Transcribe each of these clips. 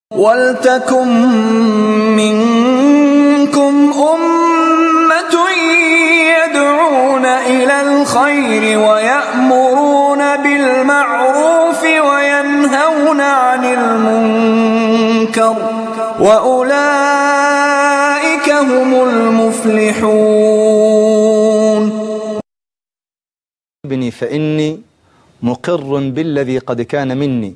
وَلْتَكُن مِّنكُمْ أُمَّةٌ يَدْعُونَ إِلَى الْخَيْرِ وَيَأْمُرُونَ بِالْمَعْرُوفِ وَيَنْهَوْنَ عَنِ الْمُنكَرِ ۚ وَأُولَٰئِكَ هُمُ الْمُفْلِحُونَ ابني فإني مقر بالذي قد كان مني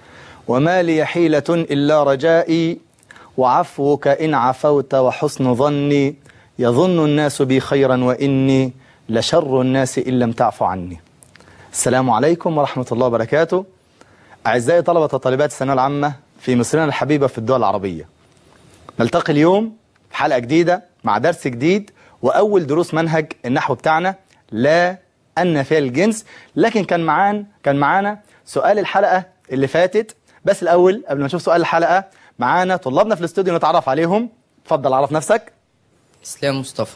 وما لي حيلة إلا رجائي وعفوك إن عفوت وحسن ظني يظن الناس بي خيرا وإني لشر الناس إن لم تعفو عني السلام عليكم ورحمة الله وبركاته أعزائي طلبة وطالبات الثانوية العامة في مصرنا الحبيبة في الدول العربية نلتقي اليوم في حلقة جديدة مع درس جديد وأول دروس منهج النحو بتاعنا لا النافية للجنس لكن كان معانا كان معانا سؤال الحلقة اللي فاتت بس الأول قبل ما نشوف سؤال الحلقة معانا طلابنا في الاستوديو نتعرف عليهم اتفضل عرف نفسك اسلام مصطفى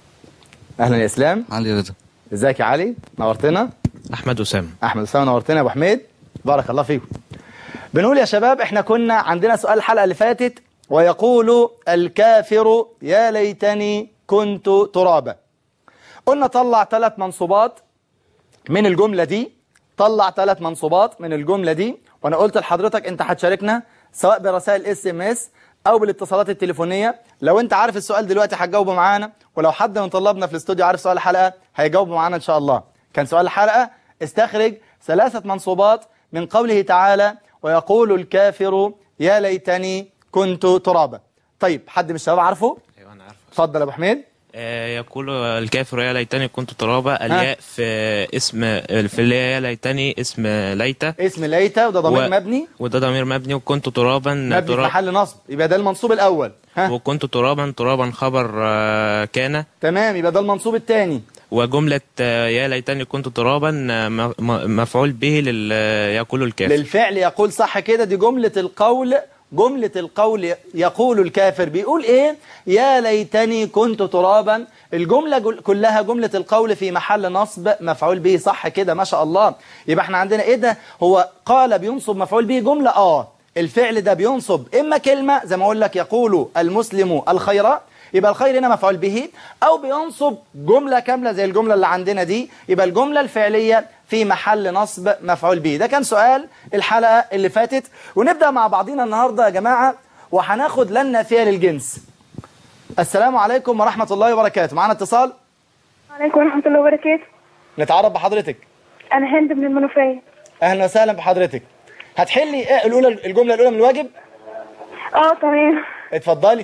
أهلا يا إسلام علي رضا ازيك يا علي نورتنا احمد اسامه أحمد أسامة نورتنا يا أبو حميد بارك الله فيكم بنقول يا شباب احنا كنا عندنا سؤال الحلقة اللي فاتت ويقول الكافر يا ليتني كنت ترابا قلنا طلع ثلاث منصوبات من الجملة دي طلع ثلاث منصوبات من الجملة دي وانا قلت لحضرتك انت هتشاركنا سواء برسائل اس ام اس او بالاتصالات التليفونية لو انت عارف السؤال دلوقتي هتجاوبه معانا ولو حد من طلابنا في الاستوديو عارف سؤال الحلقة هيجاوبه معانا ان شاء الله كان سؤال الحلقة استخرج ثلاثة منصوبات من قوله تعالى ويقول الكافر يا ليتني كنت ترابا طيب حد من الشباب عارفه ايوه انا عارفه اتفضل يا ابو حميد آه يقول الكافر يا ليتني كنت ترابا الياء في اسم في اللي هي يا ليتني اسم ليتة اسم ليتى وده ضمير و- مبني وده ضمير مبني وكنت ترابا مبني في تراب محل نصب يبقى ده المنصوب الاول ها وكنت ترابا ترابا خبر آه، كان تمام يبقى ده المنصوب الثاني وجملة آه، يا ليتني كنت ترابا آه، م- م- مفعول به لل يقول الكافر للفعل يقول صح كده دي جملة القول جملة القول يقول الكافر بيقول ايه يا ليتني كنت ترابا الجملة جل- كلها جملة القول في محل نصب مفعول به صح كده ما شاء الله يبقى احنا عندنا ايه ده هو قال بينصب مفعول به جملة اه الفعل ده بينصب اما كلمة زي ما اقول لك يقول المسلم الخير يبقى الخير هنا مفعول به او بينصب جملة كاملة زي الجملة اللي عندنا دي يبقى الجملة الفعلية في محل نصب مفعول به ده كان سؤال الحلقة اللي فاتت ونبدأ مع بعضينا النهاردة يا جماعة وهناخد لن نافية للجنس السلام عليكم ورحمة الله وبركاته معنا اتصال عليكم ورحمة الله وبركاته نتعرف بحضرتك أنا هند من المنوفية أهلا وسهلا بحضرتك هتحلي ايه الأولى الجملة الأولى من الواجب اه تمام اتفضلي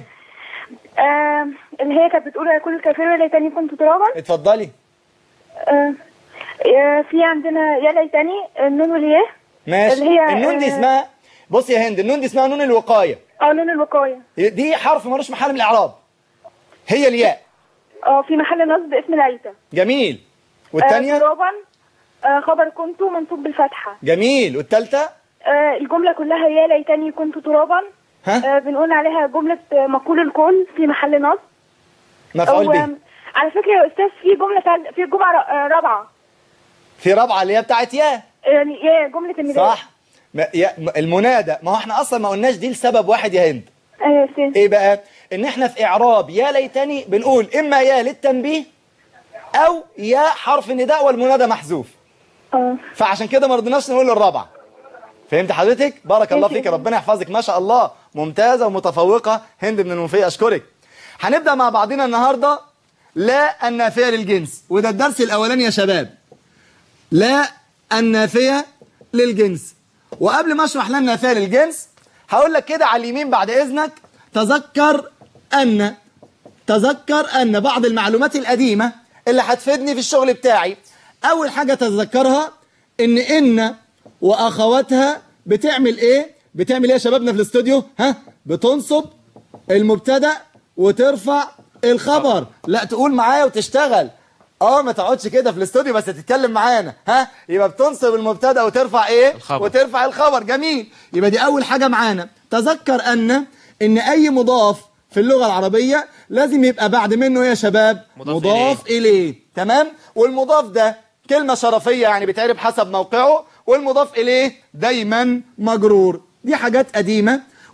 آه اللي هي كانت بتقول كل كافر ليتني كنت ترابا اتفضلي آه آه، في عندنا يا ليتني النون والياء ماشي اللي هي، النون دي آه، اسمها بص يا هند النون دي اسمها نون الوقاية اه نون الوقاية دي حرف ملوش محل من الإعراب هي الياء اه في محل نصب اسم ليتى جميل آه والثانية ترابا آه خبر كنت منصوب بالفتحة جميل والثالثة آه الجملة كلها يا ليتني كنت ترابا ها آه بنقول عليها جملة آه، مقول الكون في محل نصب مفعول أو، به آم، على فكرة يا أستاذ في جملة تال- في جمعة ر- آه، رابعة في رابعة اللي هي بتاعت يا يعني يا جملة النداء صح ما يا م- المنادى ما هو احنا اصلا ما قلناش دي لسبب واحد يا هند ايوه يا أستاذ ايه بقى ان احنا في اعراب يا ليتني بنقول اما يا للتنبيه او يا حرف النداء والمنادى محذوف اه فعشان كده ما رضيناش نقول الرابعه فهمت حضرتك بارك الله ماشي. فيك ربنا يحفظك ما شاء الله ممتازه ومتفوقه هند من المنوفيه اشكرك هنبدا مع بعضنا النهارده لا النافيه للجنس وده الدرس الاولاني يا شباب لا النافيه للجنس وقبل ما اشرح لا النافيه للجنس هقول لك كده على اليمين بعد اذنك تذكر ان تذكر ان بعض المعلومات القديمه اللي هتفيدني في الشغل بتاعي اول حاجه تتذكرها ان ان واخواتها بتعمل ايه بتعمل ايه يا شبابنا في الاستوديو ها بتنصب المبتدا وترفع الخبر لا تقول معايا وتشتغل اه ما تقعدش كده في الاستوديو بس تتكلم معانا ها يبقى بتنصب المبتدا وترفع ايه الخبر. وترفع الخبر جميل يبقى دي اول حاجه معانا تذكر ان ان اي مضاف في اللغه العربيه لازم يبقى بعد منه إيه يا شباب مضاف مضاف اليه تمام والمضاف ده كلمه شرفيه يعني بيتعرب حسب موقعه والمضاف اليه دايما مجرور دي حاجات قديمه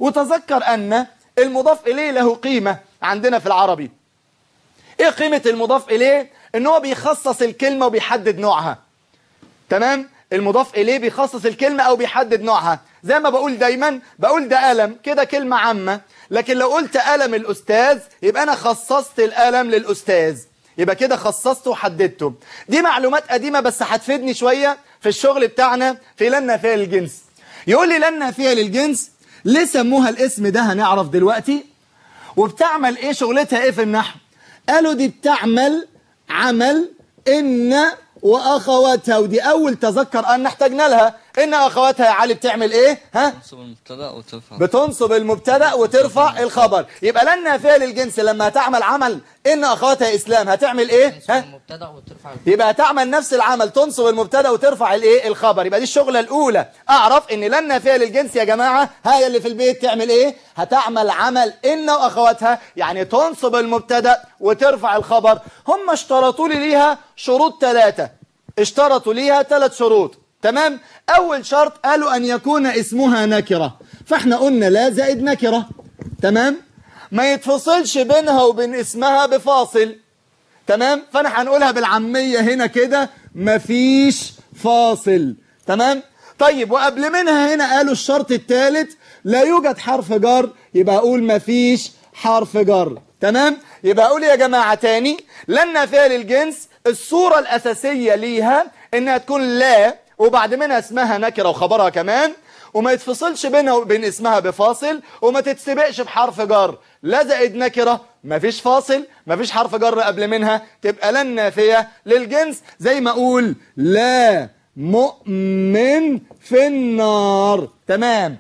وتذكر أن المضاف إليه له قيمة عندنا في العربي إيه قيمة المضاف إليه؟ إن هو بيخصص الكلمة وبيحدد نوعها تمام المضاف إليه بيخصص الكلمة أو بيحدد نوعها زي ما بقول دايما بقول ده قلم كده كلمة عامة لكن لو قلت قلم الأستاذ يبقى أنا خصصت القلم للأستاذ يبقى كده خصصته وحددته دي معلومات قديمة بس هتفيدني شوية في الشغل بتاعنا في لن نافية للجنس يقول لي لن نافية للجنس ليه سموها الاسم ده هنعرف دلوقتي وبتعمل ايه شغلتها ايه في النحو قالوا دي بتعمل عمل ان واخواتها ودي اول تذكر ان احتاجنا لها ان اخواتها يا علي بتعمل ايه ها تنصب المبتدا وترفع بتنصب المبتدا وترفع الخبر يبقى لن نافيه للجنس لما تعمل عمل ان اخواتها اسلام هتعمل ايه تنصب ها المبتدا وترفع يبقى هتعمل نفس العمل تنصب المبتدا وترفع الايه الخبر يبقى دي الشغله الاولى اعرف ان لن نافيه للجنس يا جماعه هاي اللي في البيت تعمل ايه هتعمل عمل ان واخواتها يعني تنصب المبتدا وترفع الخبر هم اشترطوا لي ليها شروط ثلاثه اشترطوا ليها ثلاث شروط تمام اول شرط قالوا ان يكون اسمها نكره فاحنا قلنا لا زائد نكره تمام ما يتفصلش بينها وبين اسمها بفاصل تمام فانا هنقولها بالعاميه هنا كده مفيش فاصل تمام طيب وقبل منها هنا قالوا الشرط الثالث لا يوجد حرف جر يبقى اقول مفيش حرف جر تمام يبقى اقول يا جماعه تاني لن نافيه للجنس الصوره الاساسيه ليها انها تكون لا وبعد منها اسمها نكره وخبرها كمان وما يتفصلش بينها وبين اسمها بفاصل وما تتسبقش بحرف جر لا زائد نكرة مفيش فاصل مفيش حرف جر قبل منها تبقى لن نافية للجنس زي ما اقول لا مؤمن في النار تمام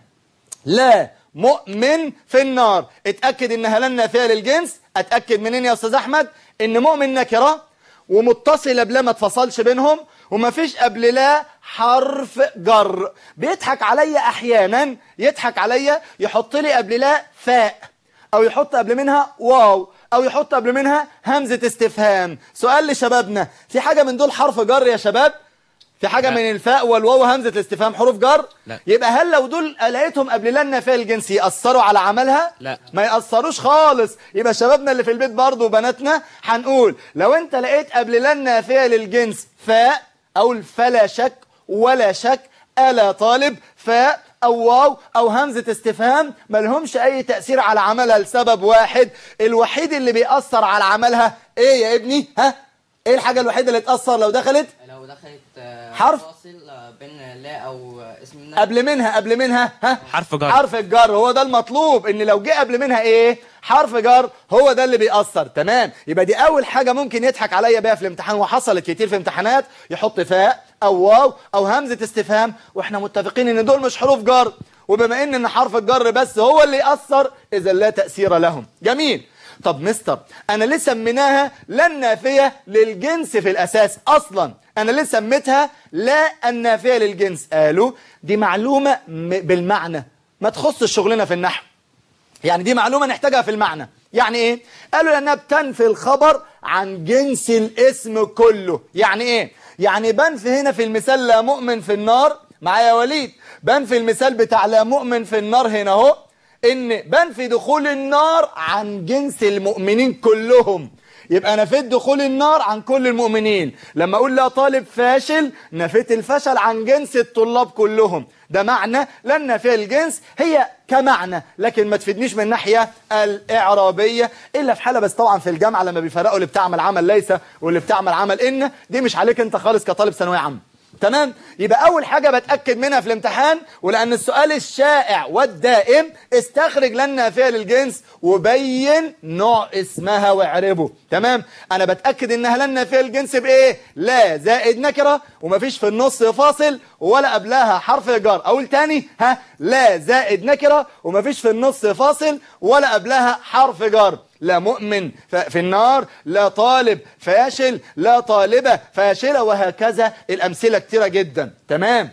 لا مؤمن في النار اتأكد انها لن نافية للجنس اتأكد منين يا استاذ احمد ان مؤمن نكرة ومتصلة بلا ما تفصلش بينهم ومفيش قبل لا حرف جر بيضحك عليا احيانا يضحك عليا يحط لي قبل لا فاء او يحط قبل منها واو او يحط قبل منها همزة استفهام سؤال لشبابنا في حاجة من دول حرف جر يا شباب في حاجة لا. من الفاء والواو همزة الاستفهام حروف جر لا. يبقى هل لو دول لقيتهم قبل لنا فاء الجنس يأثروا على عملها لا. ما يأثروش خالص يبقى شبابنا اللي في البيت برضو وبناتنا هنقول لو انت لقيت قبل لن نافية للجنس فاء او فلا شك ولا شك ألا طالب فاء أو واو أو همزة استفهام ملهمش أي تأثير على عملها لسبب واحد الوحيد اللي بيأثر على عملها إيه يا ابني ها إيه الحاجة الوحيدة اللي تأثر لو دخلت لو دخلت آه، حرف؟ فاصل آه، بين لا او آه، اسم النبي قبل منها قبل منها ها حرف جر. حرف الجر هو ده المطلوب ان لو جه قبل منها ايه حرف جر هو ده اللي بيأثر تمام يبقى دي اول حاجة ممكن يضحك عليا بيها في الامتحان وحصلت كتير في امتحانات يحط فاء او واو او همزة استفهام واحنا متفقين ان دول مش حروف جر وبما ان ان حرف الجر بس هو اللي يأثر اذا لا تأثير لهم جميل طب مستر انا ليه سميناها لن نافية للجنس في الاساس اصلا انا ليه سميتها لا النافية للجنس قالوا دي معلومة م- بالمعنى ما تخصش شغلنا في النحو يعني دي معلومة نحتاجها في المعنى يعني ايه قالوا لانها بتنفي الخبر عن جنس الاسم كله يعني ايه يعني بنفي هنا في المثال لا مؤمن في النار معايا يا وليد بنفي المثال بتاع لا مؤمن في النار هنا اهو ان بنفي دخول النار عن جنس المؤمنين كلهم يبقى نفيت دخول النار عن كل المؤمنين لما اقول لا طالب فاشل نفيت الفشل عن جنس الطلاب كلهم ده معنى لن نفي الجنس هي كمعنى لكن ما تفيدنيش من الناحية الإعرابية إلا في حالة بس طبعا في الجامعة لما بيفرقوا اللي بتعمل عمل ليس واللي بتعمل عمل إن دي مش عليك أنت خالص كطالب ثانوية عامة تمام يبقى اول حاجة بتأكد منها في الامتحان ولان السؤال الشائع والدائم استخرج لن نافية للجنس وبين نوع اسمها واعربه تمام انا بتأكد انها لن نافية للجنس بايه لا زائد نكرة ومفيش في النص فاصل ولا قبلها حرف جر اقول تاني ها لا زائد نكرة ومفيش في النص فاصل ولا قبلها حرف جر لا مؤمن ف- في النار لا طالب فاشل لا طالبة فاشلة وهكذا الأمثلة كتيرة جدا تمام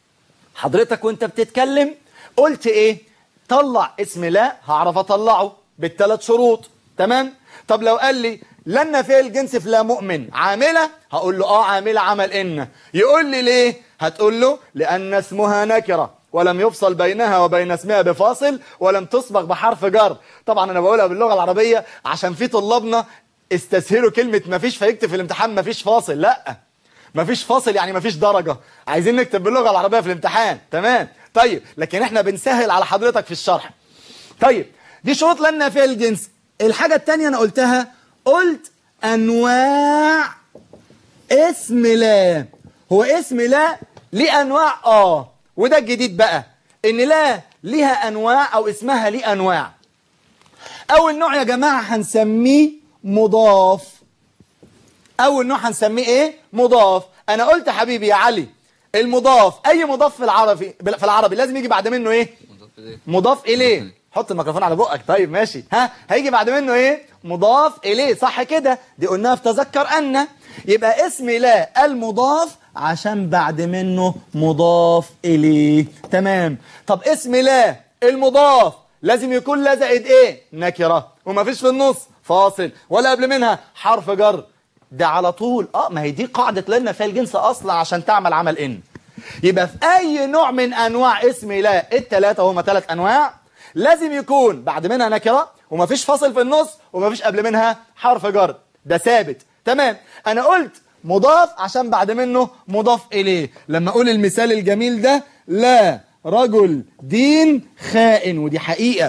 حضرتك وانت بتتكلم قلت ايه طلع اسم لا هعرف اطلعه بالثلاث شروط تمام طب لو قال لي لن في الجنس في لا مؤمن عاملة هقول له اه عاملة عمل ان يقول لي ليه هتقول له لأن اسمها نكرة ولم يفصل بينها وبين اسمها بفاصل ولم تسبق بحرف جر طبعا انا بقولها باللغه العربيه عشان في طلابنا استسهلوا كلمه مفيش فيكتب في الامتحان مفيش فاصل لا مفيش فاصل يعني مفيش درجه عايزين نكتب باللغه العربيه في الامتحان تمام طيب لكن احنا بنسهل على حضرتك في الشرح طيب دي شروط لن نافيه للجنس الحاجه الثانيه انا قلتها قلت انواع اسم لا هو اسم لا ليه انواع اه وده الجديد بقى ان لا ليها انواع او اسمها ليه انواع اول نوع يا جماعه هنسميه مضاف اول نوع هنسميه ايه مضاف انا قلت حبيبي يا علي المضاف اي مضاف في العربي في العربي لازم يجي بعد منه ايه مضاف اليه حط الميكروفون على بقك طيب ماشي ها هيجي بعد منه ايه مضاف اليه صح كده دي قلناها في تذكر ان يبقى اسم لا المضاف عشان بعد منه مضاف اليه تمام طب اسم لا المضاف لازم يكون لا زائد ايه نكره ومفيش في النص فاصل ولا قبل منها حرف جر ده على طول اه ما هي دي قاعده لنا في الجنس اصلا عشان تعمل عمل ان يبقى في اي نوع من انواع اسم لا الثلاثه هما ثلاث انواع لازم يكون بعد منها نكره ومفيش فاصل في النص ومفيش قبل منها حرف جر ده ثابت تمام انا قلت مضاف عشان بعد منه مضاف اليه لما اقول المثال الجميل ده لا رجل دين خائن ودي حقيقه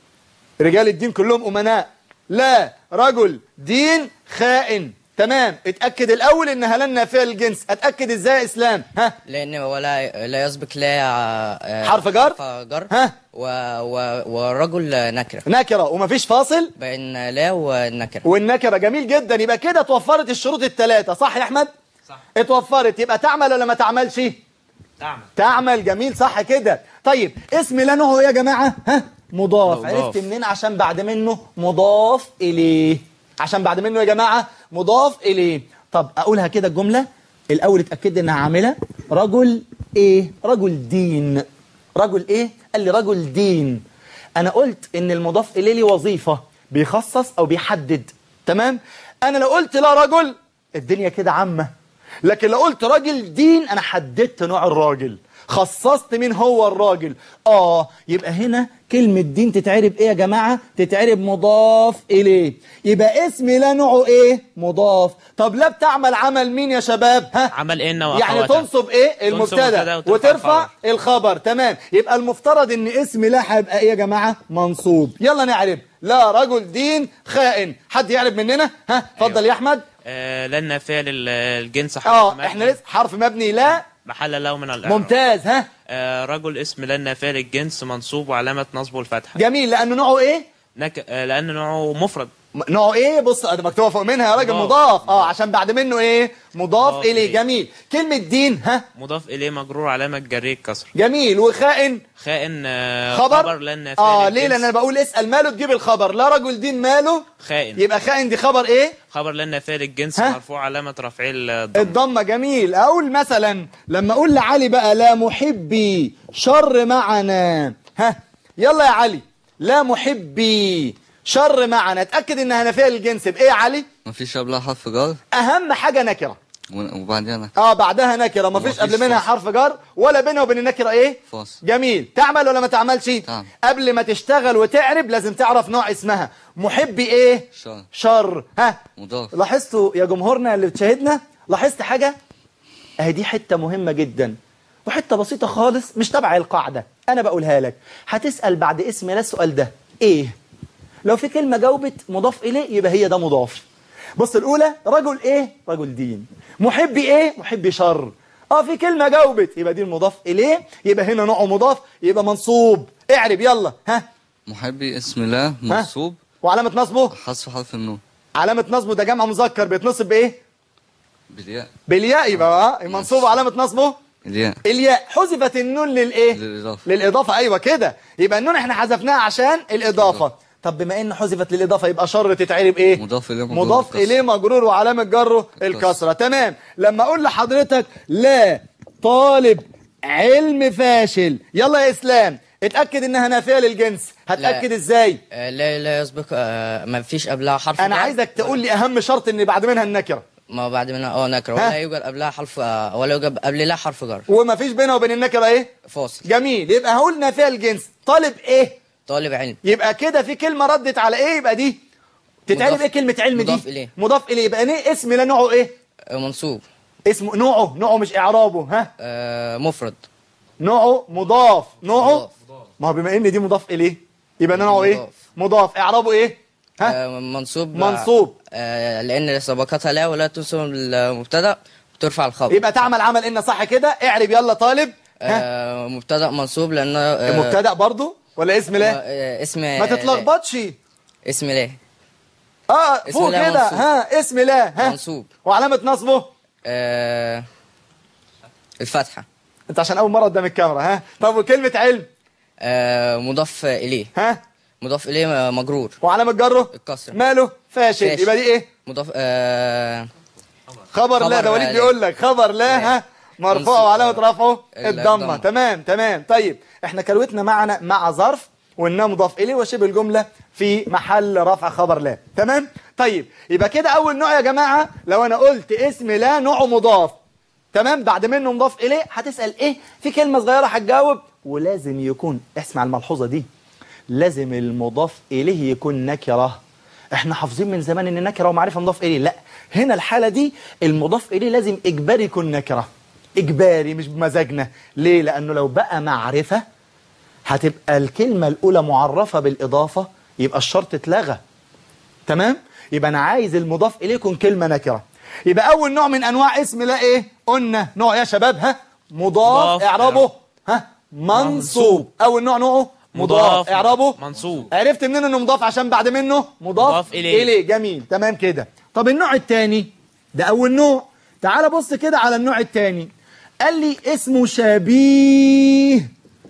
رجال الدين كلهم امناء لا رجل دين خائن تمام اتاكد الاول انها لن نافيه للجنس اتاكد ازاي يا اسلام ها لان ولا لا يسبق لا آه، حرف جر؟ حرف جر ها؟ و و ورجل نكره نكره ومفيش فاصل بين لا والنكره والنكره جميل جدا يبقى كده اتوفرت الشروط الثلاثه صح يا احمد صح. اتوفرت يبقى تعمل ولا ما تعملش تعمل تعمل جميل صح كده طيب اسم لا نوعه ايه يا جماعه ها مضاف مضاف. عرفت منين عشان بعد منه مضاف اليه عشان بعد منه يا جماعه مضاف اليه طب اقولها كده الجمله الاول اتاكد انها عامله رجل ايه رجل دين رجل ايه قال لي رجل دين انا قلت ان المضاف اليه ليه وظيفه بيخصص او بيحدد تمام انا لو قلت لا رجل الدنيا كده عامه لكن لو قلت راجل دين انا حددت نوع الراجل خصصت مين هو الراجل اه يبقى هنا كلمة دين تتعرب ايه يا جماعة تتعرب مضاف اليه يبقى اسم لا نوعه ايه مضاف طب لا بتعمل عمل مين يا شباب ها عمل ان يعني واخواتها تنصب ايه تنصب المبتدا مبتدأ وترفع وترفع الخبر تمام يبقى المفترض ان اسم لا هيبقى ايه يا جماعة منصوب يلا نعرب لا رجل دين خائن حد يعرب مننا ها اتفضل أيوة. يا احمد آه لن نافيه للجنس حرف اه مبني احنا لسه حرف مبني لا محل له من الاعراب ممتاز ها آه رجل اسم لن نافيه للجنس منصوب وعلامه نصبه الفتحه جميل لانه نوعه ايه نك... آه لان نوعه مفرد م- نوعه ايه بص ده مكتوبه فوق منها يا راجل مضاف. مضاف اه عشان بعد منه ايه مضاف مضاف اليه إليه. جميل كلمه دين ها مضاف اليه مجرور علامه جريه كسر جميل وخائن خائن آه خبر, خبر لن نافيه اه للجنس. ليه لان انا بقول اسال ماله تجيب الخبر لا رجل دين ماله خائن يبقى خائن دي خبر ايه خبر لن نافيه للجنس ها؟ مرفوع علامه رفعه الضم الضمه جميل اقول مثلا لما اقول لعلي بقى لا محبي شر معنا ها يلا يا علي لا محبي شر معنا اتاكد انها نافيه للجنس بايه يا علي ما فيش قبلها حرف جر اهم حاجه نكره وبعدين اه بعدها نكره ما فيش مفيش قبل منها فاصل. حرف جر ولا بينها وبين النكره ايه فاصل جميل تعمل ولا ما تعملش تعمل. قبل ما تشتغل وتعرب لازم تعرف نوع اسمها محبي ايه شر شر ها مضاف لاحظتوا يا جمهورنا اللي بتشاهدنا لاحظت حاجه اهي دي حته مهمه جدا وحته بسيطه خالص مش تبع القاعده انا بقولها لك هتسال بعد اسم لا السؤال ده ايه لو في كلمه جاوبت مضاف اليه يبقى هي ده مضاف بص الاولى رجل ايه رجل دين محبي ايه محبي شر اه في كلمه جاوبت يبقى دي المضاف اليه يبقى هنا نوعه مضاف يبقى منصوب اعرب يلا ها محبي اسم الله منصوب وعلامه نصبه حذف حرف النون علامه نصبه ده جمع مذكر بيتنصب بايه بالياء بالياء يبقى اه منصوب علامه نصبه الياء الياء حذفت النون للايه للإضافة للاضافه ايوه كده يبقى النون احنا حذفناها عشان الاضافه طب بما ان حذفت للاضافه يبقى شر تتعرب ايه مضاف إليه مجرور مضاف بالكسر. اليه مجرور وعلامه جره الكسره تمام لما اقول لحضرتك لا طالب علم فاشل يلا يا اسلام اتاكد انها نافيه للجنس هتاكد لا. ازاي آه لا لا يسبق آه ما فيش قبلها حرف انا جر. عايزك تقول لي اهم شرط ان بعد منها النكره ما بعد منها اه نكرة ها؟ ولا يوجد قبلها حرف آه، ولا يوجد قبل لها حرف جر وما فيش بينها وبين النكره ايه فاصل جميل يبقى هقول نافيه الجنس طالب ايه طالب علم يبقى كده في كلمه ردت على ايه يبقى دي تتعرف مضاف- ايه كلمه علم دي مضاف إليه. مضاف اليه يبقى ايه اسم لا نوعه ايه آه، منصوب اسمه نوعه نوعه مش اعرابه ها آه، مفرد نوعه مضاف نوعه مضاف. ما هو بما ان دي مضاف اليه يبقى نوعه ايه مضاف. مضاف اعرابه ايه ها آه، منصوب منصوب. آه، لان سبقتها لا ولا تنصب المبتدا وترفع الخبر يبقى تعمل عمل ان صح كده اعرب يلا طالب ها آه، مبتدا منصوب لان آه، مبتدا برضو ولا اسم لا آه، اسم ما تتلخبطش اسم لا اه اسم فوق لا كده منصوب. ها اسم لا ها منصوب. وعلامه نصبه آه، الفتحه انت عشان اول مره قدام الكاميرا ها طب وكلمه علم آه، مضاف اليه ها مضاف اليه مجرور وعلامه جره الكسرة. ماله فاشل فاشل. يبقى دي ايه مضاف آه، خبر لا خبر ده وليد لا. بيقول لك خبر لا لا. ها مرفوع منصوب. وعلامه رفعه ال- الضمه الضمة. تمام تمام طيب احنا كروتنا معنا مع ظرف وانها مضاف اليه وشبه الجمله في محل رفع خبر لا تمام طيب يبقى كده اول نوع يا جماعه لو انا قلت اسم لا نوعه مضاف تمام بعد منه مضاف اليه هتسال ايه في كلمه صغيره هتجاوب ولازم يكون اسمع الملحوظه دي لازم المضاف اليه يكون نكره احنا حافظين من زمان ان نكره ومعرفه مضاف اليه لا هنا الحاله دي المضاف اليه لازم اجباري يكون نكره اجباري مش بمزاجنا ليه لانه لو بقى معرفه هتبقى الكلمه الاولى معرفه بالاضافه يبقى الشرط اتلغى تمام يبقى انا عايز المضاف اليه يكون كلمه نكره يبقى اول نوع من انواع اسم لا ايه قلنا نوع يا شباب ها مضاف مضاف اعرابه ها منصوب اول نوع نوعه مضاف مضاف. اعرابه منصوب. عرفت منين انه مضاف عشان بعد منه مضاف, مضاف إليه. اليه جميل تمام كده طب النوع الثاني ده اول نوع تعال بص كده على النوع الثاني قال لي اسمه شبيه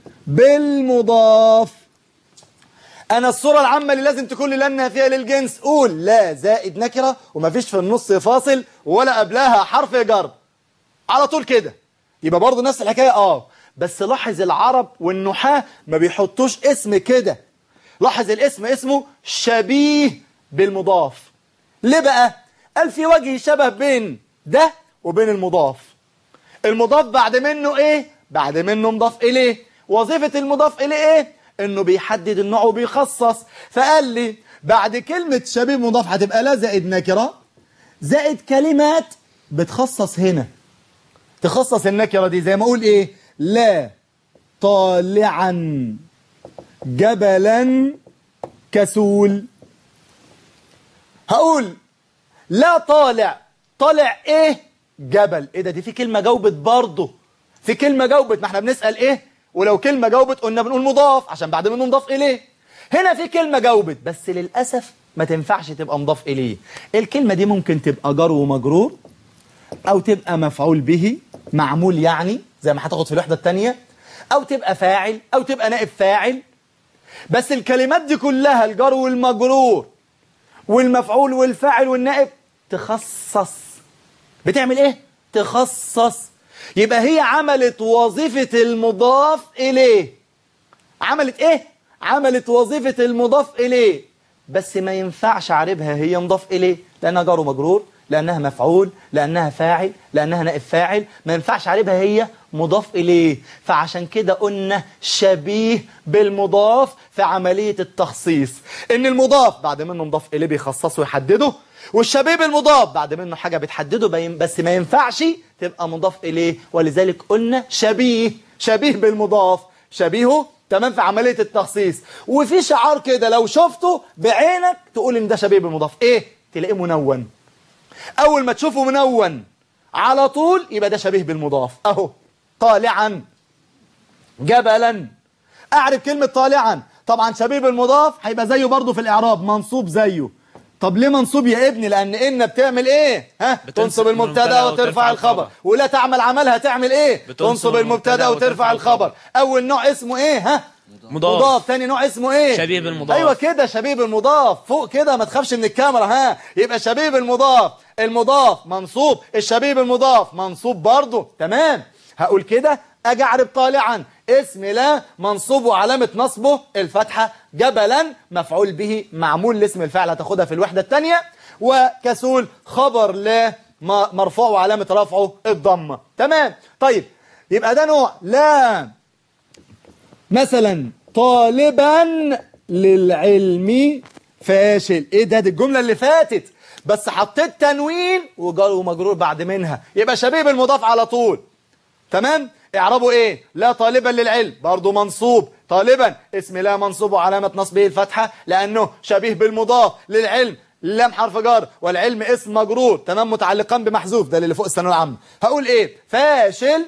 بالمضاف انا الصوره العامه اللي لازم تكون لي لنا فيها للجنس قول لا زائد نكره ومفيش في النص فاصل ولا قبلها حرف جر على طول كده يبقى برضه نفس الحكايه اه بس لاحظ العرب والنحاه ما بيحطوش اسم كده لاحظ الاسم اسمه شبيه بالمضاف ليه بقى قال في وجه شبه بين ده وبين المضاف المضاف بعد منه ايه بعد منه مضاف اليه وظيفة المضاف اليه ايه انه بيحدد النوع وبيخصص فقال لي بعد كلمة شبيه مضاف هتبقى لا زائد نكرة زائد كلمات بتخصص هنا تخصص النكرة دي زي ما اقول ايه لا طالعا جبلا كسول هقول لا طالع طالع ايه جبل ايه ده دي في كلمة جاوبت برضه في كلمة جاوبت ما احنا بنسأل ايه ولو كلمة جاوبت قلنا بنقول مضاف عشان بعد منه مضاف اليه هنا في كلمة جاوبت بس للأسف ما تنفعش تبقى مضاف اليه الكلمة دي ممكن تبقى جر ومجرور او تبقى مفعول به معمول يعني زي ما هتاخد في الوحدة التانية او تبقى فاعل او تبقى نائب فاعل بس الكلمات دي كلها الجر والمجرور والمفعول والفاعل والنائب تخصص بتعمل ايه تخصص يبقى هي عملت وظيفة المضاف إليه عملت ايه عملت وظيفة المضاف إليه بس ما ينفعش اعربها هي مضاف إليه لأنها جار ومجرور لأنها مفعول لأنها فاعل لأنها نائب فاعل ما ينفعش اعربها هي مضاف إليه فعشان كده قلنا شبيه بالمضاف في عملية التخصيص إن المضاف بعد منه مضاف إليه بيخصصه ويحدده والشبيه بالمضاف بعد منه حاجة بتحدده بين- بس ما ينفعش تبقى مضاف إليه ولذلك قلنا شبيه شبيه بالمضاف شبيهه تمام في عملية التخصيص وفي شعار كده لو شفته بعينك تقول إن ده شبيه بالمضاف إيه؟ تلاقيه منون أول ما تشوفه منون على طول يبقى ده شبيه بالمضاف أهو طالعا جبلا أعرف كلمة طالعا طبعا شبيه بالمضاف هيبقى زيه برضه في الإعراب منصوب زيه طب ليه منصوب يا ابني لأن إن بتعمل إيه ها بتنصب تنصب المبتدا وترفع الخبر ولا تعمل عملها تعمل إيه تنصب المبتدا وترفع الخبر أول نوع اسمه إيه ها مضاف. مضاف تاني نوع اسمه ايه شبيه بالمضاف. ايوه كده شبيه بالمضاف فوق كده ما تخافش من الكاميرا ها يبقى شبيه بالمضاف المضاف منصوب الشبيه بالمضاف منصوب برضه تمام هقول كده اجي اعرب طالعا اسم لا منصوب وعلامه نصبه الفتحه جبلا مفعول به معمول لاسم الفعل هتاخدها في الوحده الثانيه وكسول خبر لا م- مرفوع وعلامة رفعه الضمة تمام طيب يبقى ده نوع لا مثلا طالبا للعلم فاشل ايه ده دي الجملة اللي فاتت بس حطيت تنوين وجار ومجرور بعد منها يبقى شبيه بالمضاف على طول تمام اعربوا ايه لا طالبا للعلم برضو منصوب طالبا اسم لا منصوب وعلامة نصبه الفتحة لأنه شبيه بالمضاف للعلم لام حرف جار والعلم اسم مجرور تمام متعلقان بمحذوف ده اللي فوق الثانويه العامه هقول ايه فاشل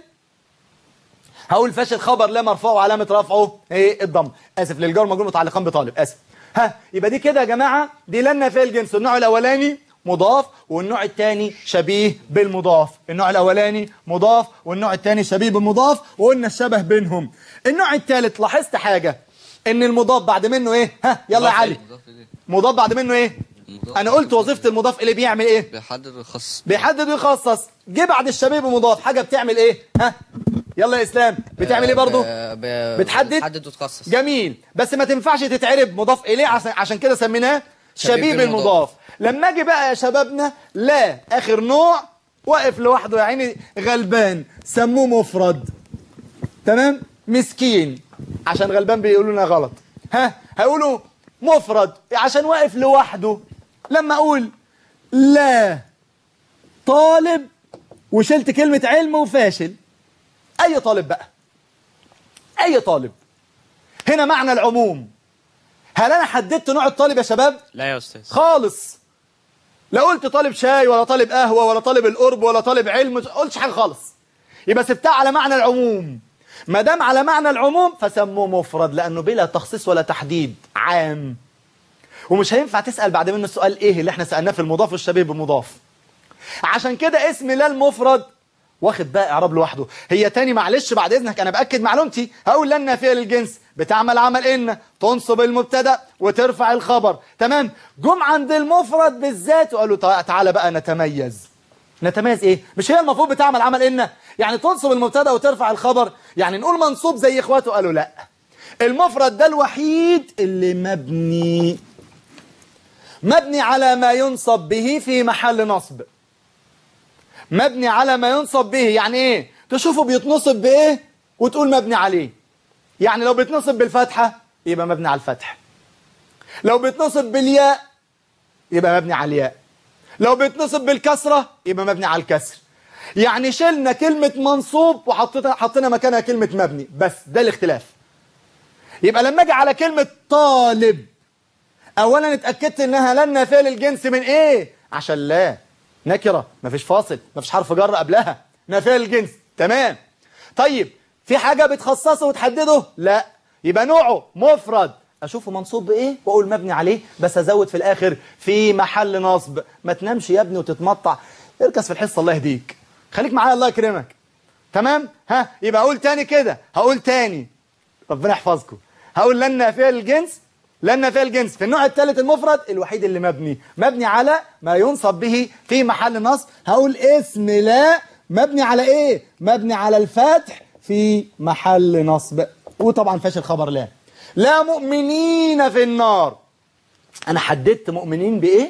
هقول فاشل خبر لا مرفوع وعلامه رفعه ايه الضم اسف للجار مجرور متعلقان بطالب اسف ها يبقى دي كده يا جماعه دي لنا في الجنس النوع الاولاني مضاف والنوع الثاني شبيه بالمضاف النوع الاولاني مضاف والنوع الثاني شبيه بالمضاف وقلنا الشبه بينهم النوع الثالث لاحظت حاجه ان المضاف بعد منه ايه ها يلا يا مضاف علي مضاف إليه مضاف بعد منه ايه المضاف انا قلت وظيفه المضاف اللي بيعمل ايه بيحدد الخاص بيحدد ويخصص جه بعد الشبيه بمضاف حاجه بتعمل ايه ها يلا يا اسلام بتعمل ايه برضو ب- ب- بتحدد؟ بتحدد وتخصص جميل بس ما تنفعش تتعرب مضاف اليه عشان عشان كده سميناه شبيه شبيه بالمضاف. بالمضاف لما اجي بقى يا شبابنا لا اخر نوع واقف لوحده يا عيني غلبان سموه مفرد تمام مسكين عشان غلبان بيقولوا لنا غلط ها هيقولوا مفرد عشان واقف لوحده لما اقول لا طالب وشلت كلمة علم وفاشل اي طالب بقى اي طالب هنا معنى العموم هل انا حددت نوع الطالب يا شباب لا يا أستاذ خالص لا قلت طالب شاي ولا طالب قهوة ولا طالب القرب ولا طالب علم ما قلتش حاجة خالص يبقى سبتها على معنى العموم ما دام على معنى العموم فسموه مفرد لأنه بلا تخصيص ولا تحديد عام ومش هينفع تسأل بعد منه السؤال ايه اللي احنا سألناه في المضاف والشبيه بالمضاف عشان كده اسم لا المفرد واخد بقى اعراب لوحده هي تاني معلش بعد اذنك انا باكد معلومتي هقول لن نافيه للجنس بتعمل عمل ان تنصب المبتدا وترفع الخبر تمام جم عند المفرد بالذات وقالوا تع- تعالى بقى نتميز نتميز ايه مش هي المفروض بتعمل عمل ان يعني تنصب المبتدا وترفع الخبر يعني نقول منصوب زي اخواته قالوا لا المفرد ده الوحيد اللي مبني مبني على ما ينصب به في محل نصب مبني على ما ينصب به يعني ايه تشوفه بيتنصب بايه وتقول مبني عليه يعني لو بيتنصب بالفتحة يبقى مبني على الفتح لو بيتنصب بالياء يبقى مبني على الياء لو بيتنصب بالكسرة يبقى مبني على الكسر يعني شلنا كلمة منصوب وحطينا حطينا مكانها كلمة مبني بس ده الاختلاف يبقى لما اجي على كلمة طالب اولا اتاكدت انها لن نافيه للجنس من ايه عشان لا نكره مفيش فاصل مفيش حرف جر قبلها نافيه للجنس تمام طيب في حاجه بتخصصه وتحدده لا يبقى نوعه مفرد اشوفه منصوب بايه واقول مبني عليه بس ازود في الاخر في محل نصب ما تنامش يا ابني وتتمطع اركز في الحصه الله يهديك خليك معايا الله يكرمك تمام ها يبقى اقول تاني كده هقول تاني ربنا يحفظكم هقول لن نافيه للجنس لن نافيه الجنس في النوع الثالث المفرد الوحيد اللي مبني مبني على ما ينصب به في محل نصب هقول اسم لا مبني على ايه مبني على الفتح في محل نصب وطبعا فاش الخبر لا لا مؤمنين في النار انا حددت مؤمنين بايه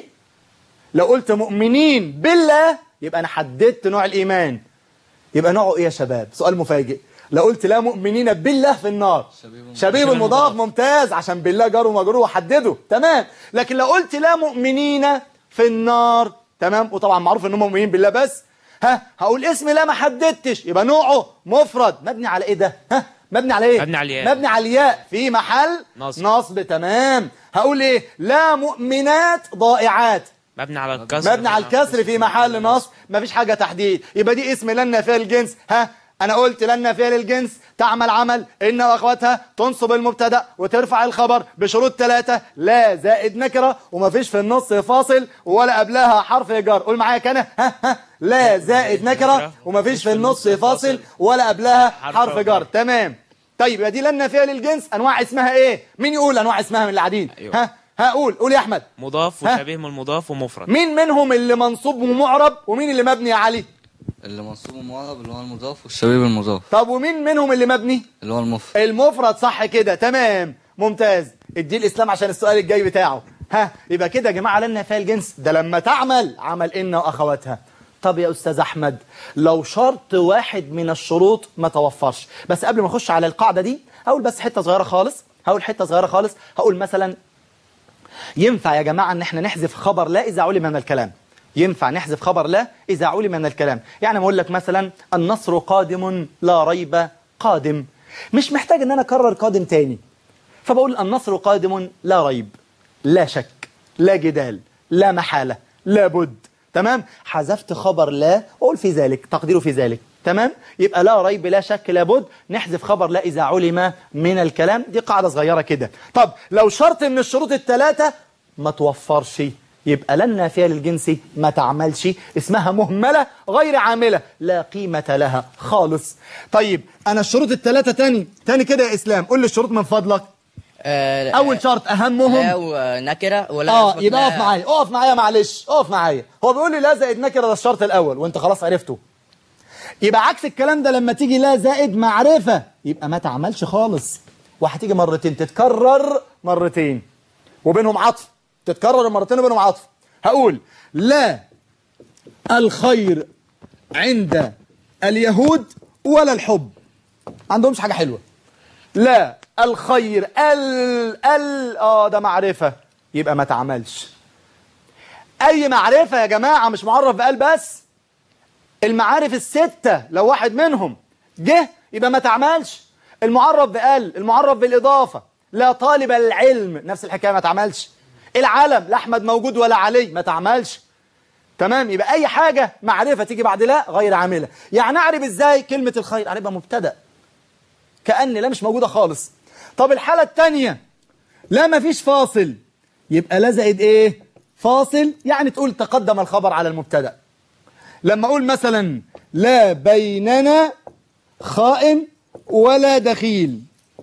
لو قلت مؤمنين بالله يبقى انا حددت نوع الايمان يبقى نوعه ايه يا شباب سؤال مفاجئ لو قلت لا مؤمنين بالله في النار شبيه بالمضاف. شبيه بالمضاف ممتاز عشان بالله جار ومجرور وحدده تمام لكن لو قلت لا مؤمنين في النار تمام وطبعا معروف ان هم مؤمنين بالله بس ها هقول اسم لا ما حددتش يبقى نوعه مفرد مبني على ايه ده ها مبني على ايه مبني على الياء. مبني على الياء في محل نصب. نصب تمام هقول ايه لا مؤمنات ضائعات مبني على الكسر مبني على الكسر في محل نصب مفيش حاجة تحديد يبقى دي اسم لن نافيه للجنس ها انا قلت لن نافيه للجنس تعمل عمل ان واخواتها تنصب المبتدا وترفع الخبر بشروط ثلاثة لا زائد نكرة ومفيش في النص فاصل ولا قبلها حرف جر قول معايا كده ها ها لا زائد نكرة ومفيش في النص فاصل ولا قبلها حرف جر تمام طيب يبقى دي لن نافيه للجنس انواع اسمها ايه مين يقول انواع اسمها من اللي قاعدين أيوة. ها ها قول قول يا احمد مضاف ها؟ وشبيه من المضاف ومفرد مين منهم اللي منصوب ومعرب ومين اللي مبني يا علي اللي منصوب ومعرب اللي هو المضاف والشبيه بالمضاف طب ومين منهم اللي مبني اللي هو المفرد المفرد صح كده تمام ممتاز ادي الاسلام عشان السؤال الجاي بتاعه ها يبقى كده يا جماعه لنا فيها الجنس ده لما تعمل عمل ان واخواتها طب يا أستاذ أحمد لو شرط واحد من الشروط ما توفرش بس قبل ما أخش على القاعدة دي هقول بس حتة صغيرة خالص هقول حتة صغيرة خالص هقول مثلا ينفع يا جماعة ان احنا نحذف خبر لا إذا علم من الكلام ينفع نحذف خبر لا إذا علم من الكلام يعني بقول لك مثلا النصر قادم لا ريب قادم مش محتاج ان انا اكرر قادم تاني فبقول النصر قادم لا ريب لا شك لا جدال لا محالة لا بد تمام حذفت خبر لا وقول في ذلك تقديره في ذلك تمام يبقى لا ريب لا شك لا بد نحذف خبر لا إذا علم من الكلام دي قاعدة صغيرة كده طب لو شرط من الشروط الثلاثة ما توفرش يبقى لا النافية للجنس ما تعملش اسمها مهملة غير عاملة لا قيمة لها خالص طيب أنا الشروط الثلاثة تاني تاني كده يا إسلام قول لي الشروط من فضلك آه، أول شرط أهمهم لا ونكرة ولا اه يثبت يبقى لا- اقف معايا اقف معايا معلش اقف معايا هو بيقول لي لا زائد نكره ده الشرط الاول وانت خلاص عرفته يبقى عكس الكلام ده لما تيجي لا زائد معرفه يبقى ما تعملش خالص وهتيجي مرتين تتكرر مرتين وبينهم عطف تتكرر مرتين وبينهم عطف هقول لا الخير عند اليهود ولا الحب عندهمش حاجه حلوه لا الخير ال ال اه ده معرفة يبقى ما تعملش اي معرفة يا جماعة مش معرف بقال بس المعارف الستة لو واحد منهم جه يبقى ما تعملش المعرف بقال المعرف بالإضافة لا طالب العلم نفس الحكاية ما تعملش العلم لا أحمد موجود ولا علي ما تعملش تمام يبقى أي حاجة معرفة تيجي بعد لا غير عاملة يعني أعرف إزاي كلمة الخير أعرفها مبتدأ كأن لا مش موجودة خالص طب الحالة التانية لا مفيش فاصل يبقى لا زائد ايه فاصل يعني تقول تقدم الخبر على المبتدا لما اقول مثلا لا بيننا خائن ولا دخيل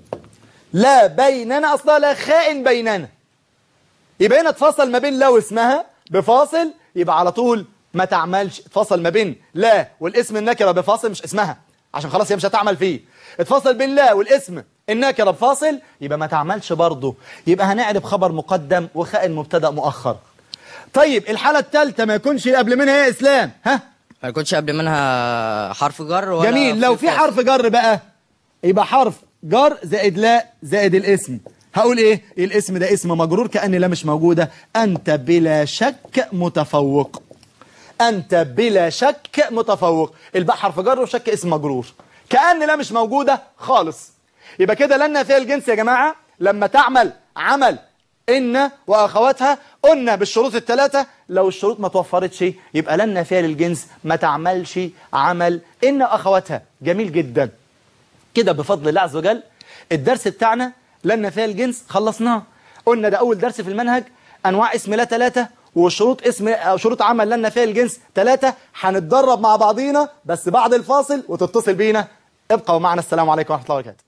لا بيننا اصلا لا خائن بيننا يبقى هنا اتفصل ما بين لا واسمها بفاصل يبقى على طول ما تعملش اتفصل ما بين لا والاسم النكره بفاصل مش اسمها عشان خلاص هي مش هتعمل فيه اتفصل بين لا والاسم النكره بفاصل يبقى ما تعملش برضه يبقى هنعرف خبر مقدم وخائن مبتدا مؤخر طيب الحاله الثالثه ما يكونش قبل منها يا اسلام ها ما يكونش قبل منها حرف جر ولا جميل لو في فاصل. حرف جر بقى يبقى حرف جر زائد لا زائد الاسم هقول ايه الاسم ده اسم مجرور كأن لا مش موجودة انت بلا شك متفوق انت بلا شك متفوق الباء حرف جر وشك اسم مجرور كأن لا مش موجودة خالص يبقى كده لنا فيها الجنس يا جماعة لما تعمل عمل إن وأخواتها قلنا بالشروط الثلاثة لو الشروط ما توفرتش يبقى لنا فيها للجنس ما تعملش عمل إن وأخواتها جميل جدا كده بفضل الله عز وجل الدرس بتاعنا لنا فيها الجنس خلصناه قلنا ده أول درس في المنهج أنواع اسم لا ثلاثة وشروط اسم أو شروط عمل لنا فيها الجنس ثلاثة هنتدرب مع بعضينا بس بعد الفاصل وتتصل بينا ابقوا معنا السلام عليكم ورحمة الله وبركاته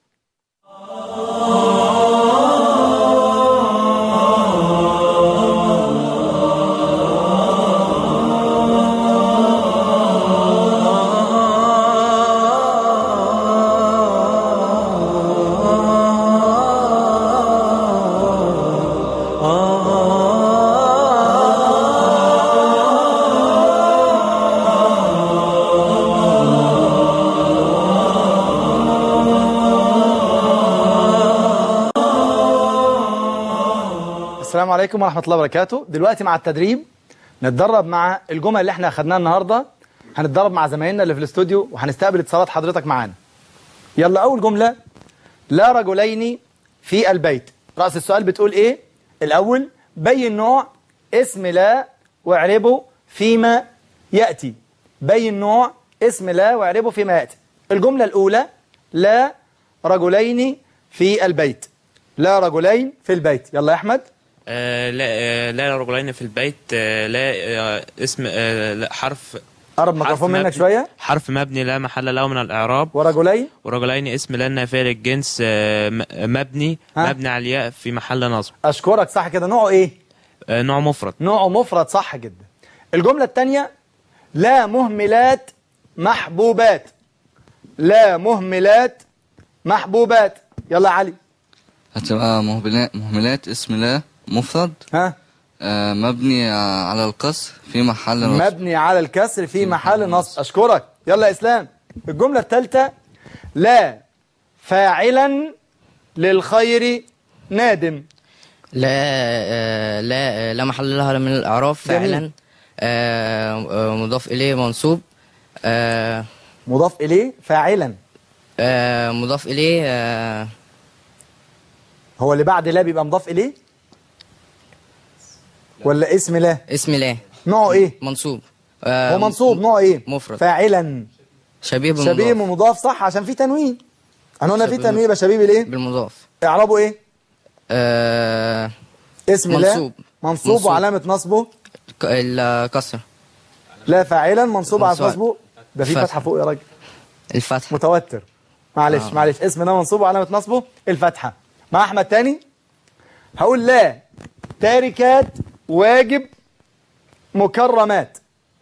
السلام عليكم ورحمة الله وبركاته دلوقتي مع التدريب نتدرب مع الجمل اللي احنا اخدناها النهاردة هنتدرب مع زمايلنا اللي في الاستوديو وهنستقبل اتصالات حضرتك معانا يلا أول جملة لا رجلين في البيت رأس السؤال بتقول ايه الأول بين نوع اسم لا واعربه فيما يأتي بين نوع اسم لا واعربه فيما يأتي الجملة الأولى لا رجلين في البيت لا رجلين في البيت يلا يا أحمد آه لا آه لا رجلين في البيت آه لا آه اسم آه لا حرف قرب حرف ميكروفون منك مبني- شوية حرف مبني لا محل له من الإعراب ورجلين ورجلين اسم لا نافية للجنس آه م- مبني ها؟ مبني على الياء في محل نصب أشكرك صح كده نوعه إيه آه نوع مفرد نوعه مفرد صح جدا الجملة الثانية لا مهملات محبوبات لا مهملات محبوبات يلا يا علي هتبقى مهملات, مهملات اسم لا مفرد ها آه، مبني على الكسر في محل نصب مبني على الكسر في محل نصب أشكرك يلا يا إسلام الجملة الثالثة لا فاعلا للخير نادم لا آه، لا آه، لا محل لها من الإعراب جميل. فعلا آه، آه، مضاف إليه منصوب آه، مضاف إليه فاعلا آه، مضاف إليه آه، هو اللي بعد لا بيبقى مضاف إليه ولا اسم لا اسم لا نوعه إيه منصوب آه، هو منصوب نوعه إيه مفرد. فاعلا شبيه بالمضاف شبيه ومضاف صح عشان في تنوين انا قلنا في شبيه تنوين يبقى شبيه بالايه بالمضاف اعرابه ايه آه، اسم لا منصوب. منصوب منصوب. وعلامه نصبه ك- الكسرة لا فاعلا منصوب على منصوب. نصبه ده في فتحة. فتحه فوق يا راجل الفتح متوتر معلش آه. معلش اسم ده منصوب وعلامه نصبه الفتحه مع احمد تاني هقول لا تاركات واجب مكرمات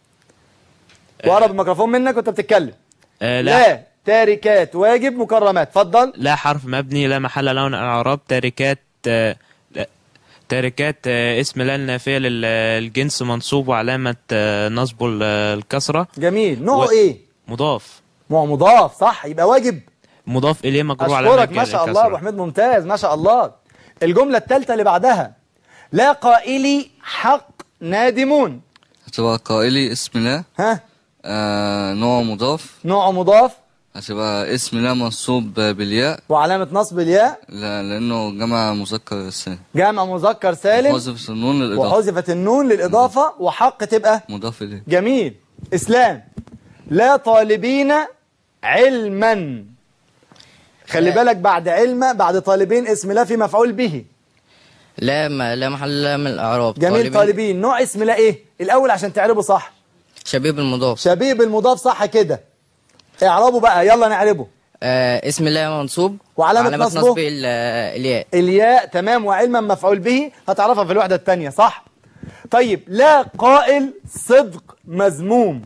وقرب الميكروفون منك وانت بتتكلم آه، لا لا تاركات واجب مكرمات اتفضل لا حرف مبني لا محل له من الإعراب تاركات آه، لا. تاركات آه، اسم لا النافية للجنس منصوب وعلامة آه، نصبه ال- الكسرة جميل نوعه و- ايه مضاف ما هو مضاف صح يبقى واجب مضاف إليه مجرور علامة اشكرك ما شاء الله الكسرة. ابو حميد ممتاز ما شاء الله الجمله الثالثه اللي بعدها لا قائلي حق نادمون هتبقى قائلي اسم لا ها آه، نوع مضاف نوعه مضاف هتبقى اسم لا منصوب بالياء وعلامه نصب الياء لا لأنه جمع مذكر سالم جمع مذكر سالم حذف النون للإضافة وحذفت النون للاضافه وحق تبقى مضاف إليه جميل اسلام لا طالبين علما خلي لا. بالك بعد علم بعد طالبين اسم لا في مفعول به لا ما لا محل لها من الإعراب جميل طالبين نوع اسم لا ايه الاول عشان تعربه صح شبيه بالمضاف شبيه بالمضاف صح كده اعربه بقى يلا نعربه آه، اسم الله منصوب وعلامة نصبه؟ نصب ال- آه، الياء الياء تمام وعلما مفعول به هتعرفها في الوحدة الثانية صح طيب لا قائل صدق مذموم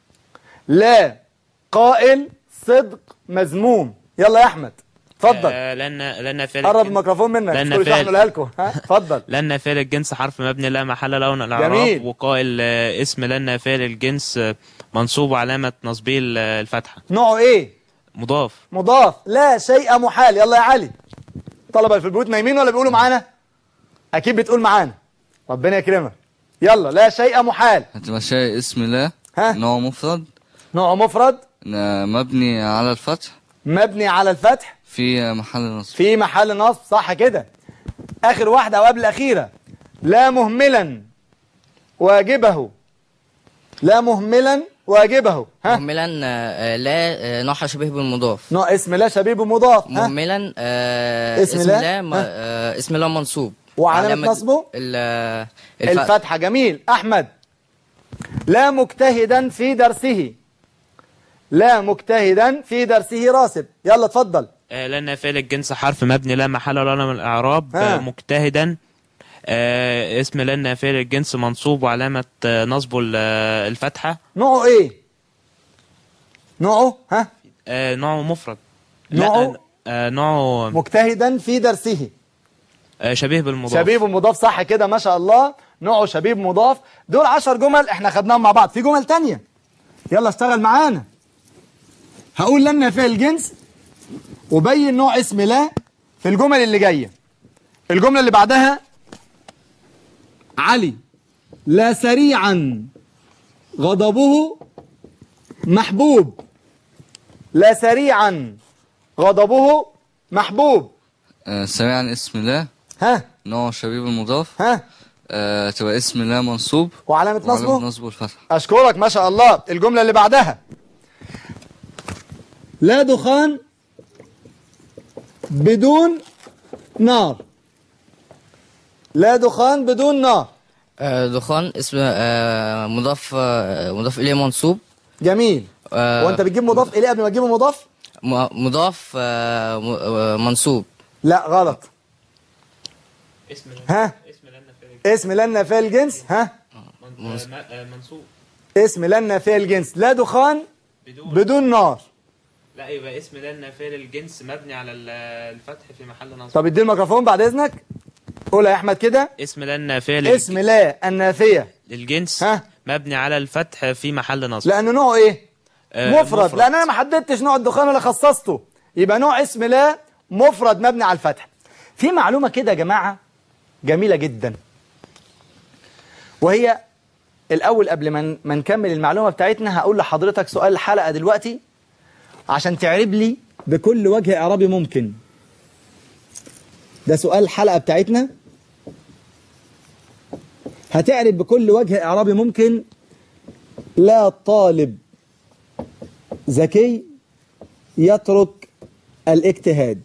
لا قائل صدق مذموم يلا يا احمد اتفضل آه، لأن لأن فعل قرب الجنس- الميكروفون منك لأن مش كل شوية فعل- احنا لكم ها اتفضل لأن فعل الجنس حرف مبني لا محل له من الإعراب جميل. وقائل آه، اسم لأن فعل الجنس آه، منصوب وعلامة نصبه ال- الفتحة نوعه ايه مضاف مضاف لا شيء محال يلا يا علي طلبة اللي في البيوت نايمين ولا بيقولوا معانا اكيد بتقول معانا ربنا يكرمك يلا لا شيء محال هتبقى شيء اسم لا ها؟ نوع مفرد نوعه مفرد آه، مبني على الفتح مبني على الفتح في محل نصب في محل نصب صح كده اخر واحده او قبل الاخيره لا مهملا واجبه لا مهملا واجبه ها مهملا آه، آه، لا آه، نوعها شبيه بالمضاف نوع اسم لا شبيب مضاف ها مهملا آه، اسم اسم لا؟ لا م- ها؟ آه، اسم لا منصوب وعلامة نصبه؟ ال- آه، الف- الفتحه جميل احمد لا مجتهدا في درسه لا مجتهدا في درسه راسب يلا اتفضل آه، لأن فعل الجنس حرف مبني لا محل له من الإعراب ها. آه، مجتهدا آه، اسم لأن فعل الجنس منصوب وعلامة آه، نصبه ال- آه، الفتحة نوعه ايه نوعه ها آه، نوعه مفرد نوعه؟ لا آه، نوعه مجتهدا في درسه آه، شبيه بالمضاف شبيب مضاف صح كده ما شاء الله نوعه شبيب مضاف دول عشر جمل احنا خدناهم مع بعض في جمل تانية يلا اشتغل معانا هقول لنا فعل الجنس وبين نوع اسم لا في الجمل اللي جاية الجملة اللي بعدها علي لا سريعا غضبه محبوب لا سريعا غضبه محبوب آه، سريعا اسم لا ها نوع شبيه بالمضاف ها آه، تبقى اسم لا منصوب وعلامة نصبه وعلامة نصبه الفتح أشكرك ما شاء الله الجملة اللي بعدها لا دخان بدون نار لا دخان بدون نار آه، دخان اسم آه، مضاف آه، مضاف اليه منصوب جميل آه، وانت بتجيب مضاف اليه قبل ما تجيب مضاف م- مضاف آه، م- آه، منصوب لا غلط اسم ها اسم لأن فعل اسم لنا في الجنس ها منصوب اسم لنا في الجنس لا دخان بدون بدون نار لا يبقى اسم لأن فعل الجنس مبني على ال- الفتح في محل نصب طب ادي الميكروفون بعد اذنك قول يا احمد كده اسم لا النافية للج- اسم لا النافيه للجنس ها؟ مبني على الفتح في محل نصب لانه نوعه ايه آه، مفرد لان انا ما حددتش نوع الدخان ولا خصصته يبقى نوع اسم لا مفرد مبني على الفتح في معلومه كده يا جماعه جميله جدا وهي الاول قبل ما ما نكمل المعلومه بتاعتنا هقول لحضرتك سؤال الحلقه دلوقتي عشان تعرب لي بكل وجه اعرابي ممكن ده سؤال الحلقه بتاعتنا هتعرب بكل وجه اعرابي ممكن لا طالب ذكي يترك الاجتهاد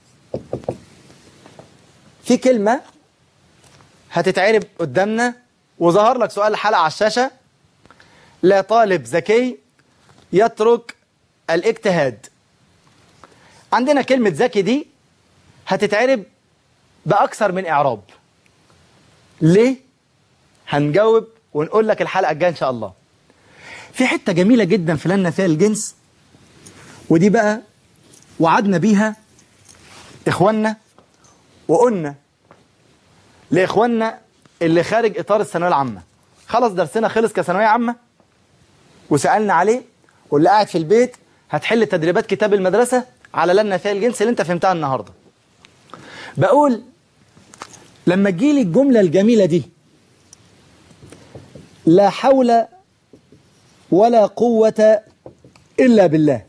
في كلمة هتتعرب قدامنا وظهر لك سؤال الحلقة على الشاشة لا طالب ذكي يترك الاجتهاد عندنا كلمة ذكي دي هتتعرب بأكثر من إعراب ليه؟ هنجاوب ونقول لك الحلقة الجاية إن شاء الله في حتة جميلة جدا في لنا فيها الجنس ودي بقى وعدنا بيها إخواننا وقلنا لإخواننا اللي خارج إطار الثانوية العامة خلاص درسنا خلص كثانوية عامة وسألنا عليه واللي قاعد في البيت هتحل تدريبات كتاب المدرسة على لنا فيها الجنس اللي انت فهمتها النهاردة بقول لما تجيلي الجملة الجميلة دي لا حول ولا قوة إلا بالله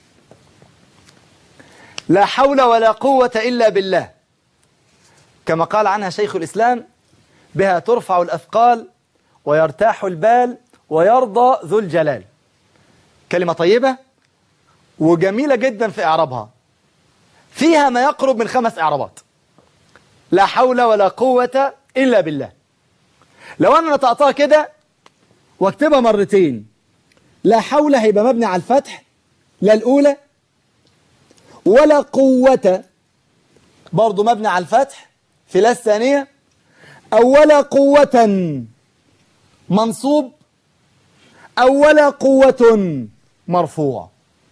لا حول ولا قوة إلا بالله كما قال عنها شيخ الإسلام بها ترفع الأثقال ويرتاح البال ويرضى ذو الجلال كلمة طيبة وجميلة جدا في إعرابها فيها ما يقرب من خمس إعرابات لا حول ولا قوة إلا بالله لو أنا نطقتها كده واكتبها مرتين لا حول هيبقى مبني على الفتح لا الأولى ولا قوة برضو مبني على الفتح في لا الثانية أو ولا قوة منصوب أو ولا قوة مرفوع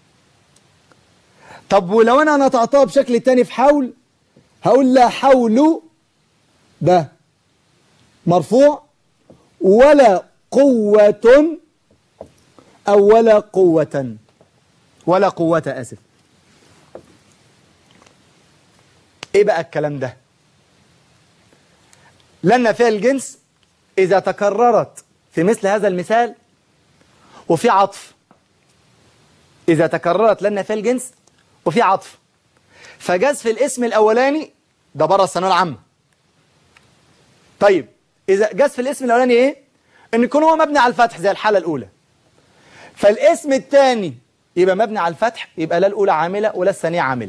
طب ولو أنا نطقتها بشكل تاني في حول هقول لا حول ده مرفوع ولا قوة أو ولا قوة ولا قوة آسف إيه بقى الكلام ده لأن فيها الجنس إذا تكررت في مثل هذا المثال وفي عطف إذا تكررت لأن فيها الجنس وفي عطف فجاز في الاسم الأولاني ده بره الثانوية العامة طيب إذا جاز في الاسم الأولاني إيه؟ إن يكون هو مبني على الفتح زي الحالة الأولى فالاسم الثاني يبقى مبني على الفتح يبقى لا الأولى عاملة ولا الثانية عاملة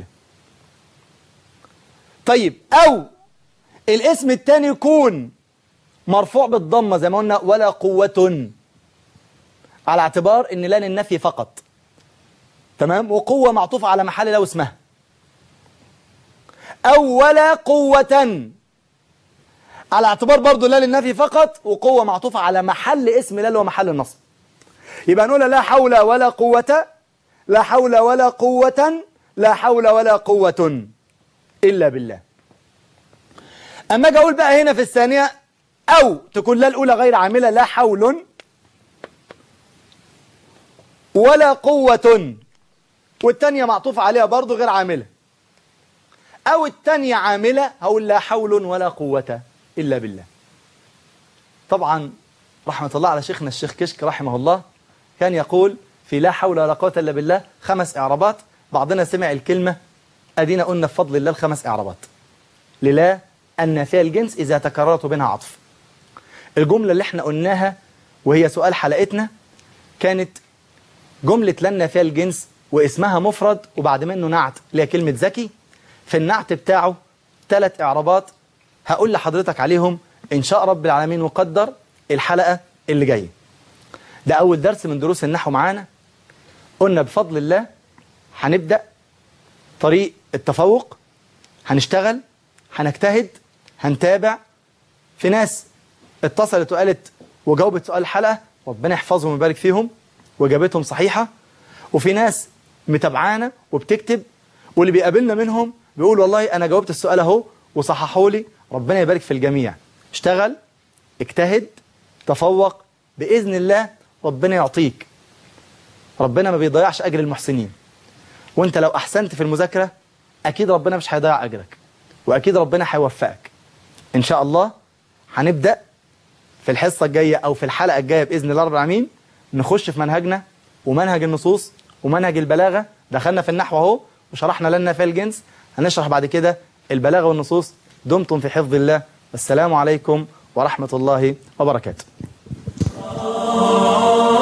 طيب أو الاسم الثاني يكون مرفوع بالضمة زي ما قلنا ولا قوة على اعتبار ان لان النفي فقط تمام وقوة معطوفة على محل لو اسمها أو ولا قوة على اعتبار برضو لا للنفي فقط وقوة معطوفة على محل اسم لا اللي هو محل النصب يبقى نقول لا حول ولا قوة لا حول ولا قوة لا حول ولا قوة إلا بالله أما أجي أقول بقى هنا في الثانية أو تكون لا الأولى غير عاملة لا حول ولا قوة والتانية معطوفة عليها برضو غير عاملة أو التانية عاملة هقول لا حول ولا قوة إلا بالله طبعا رحمة الله على شيخنا الشيخ كشك رحمه الله كان يقول في لا حول ولا قوة إلا بالله خمس إعرابات بعضنا سمع الكلمة أدينا قلنا بفضل الله الخمس إعرابات للا أن فيها الجنس إذا تكررت بينها عطف الجملة اللي احنا قلناها وهي سؤال حلقتنا كانت جملة لن فيها الجنس واسمها مفرد وبعد منه نعت اللي هي كلمة ذكي في النعت بتاعه ثلاث إعرابات هقول لحضرتك عليهم إن شاء رب العالمين وقدر الحلقة اللي جاية ده أول درس من دروس النحو معانا قلنا بفضل الله هنبدأ طريق التفوق هنشتغل هنجتهد هنتابع في ناس اتصلت وقالت وجاوبت سؤال الحلقة ربنا يحفظهم ويبارك فيهم وإجابتهم صحيحة وفي ناس متابعانا وبتكتب واللي بيقابلنا منهم بيقول والله أنا جاوبت السؤال أهو وصححوا لي ربنا يبارك في الجميع اشتغل اجتهد تفوق بإذن الله ربنا يعطيك ربنا ما بيضيعش أجر المحسنين وانت لو أحسنت في المذاكرة أكيد ربنا مش هيضيع أجرك وأكيد ربنا هيوفقك إن شاء الله هنبدأ في الحصة الجاية أو في الحلقة الجاية بإذن الله رب العالمين نخش في منهجنا ومنهج النصوص ومنهج البلاغة دخلنا في النحو أهو وشرحنا لنا في الجنس هنشرح بعد كده البلاغة والنصوص دمتم في حفظ الله والسلام عليكم ورحمة الله وبركاته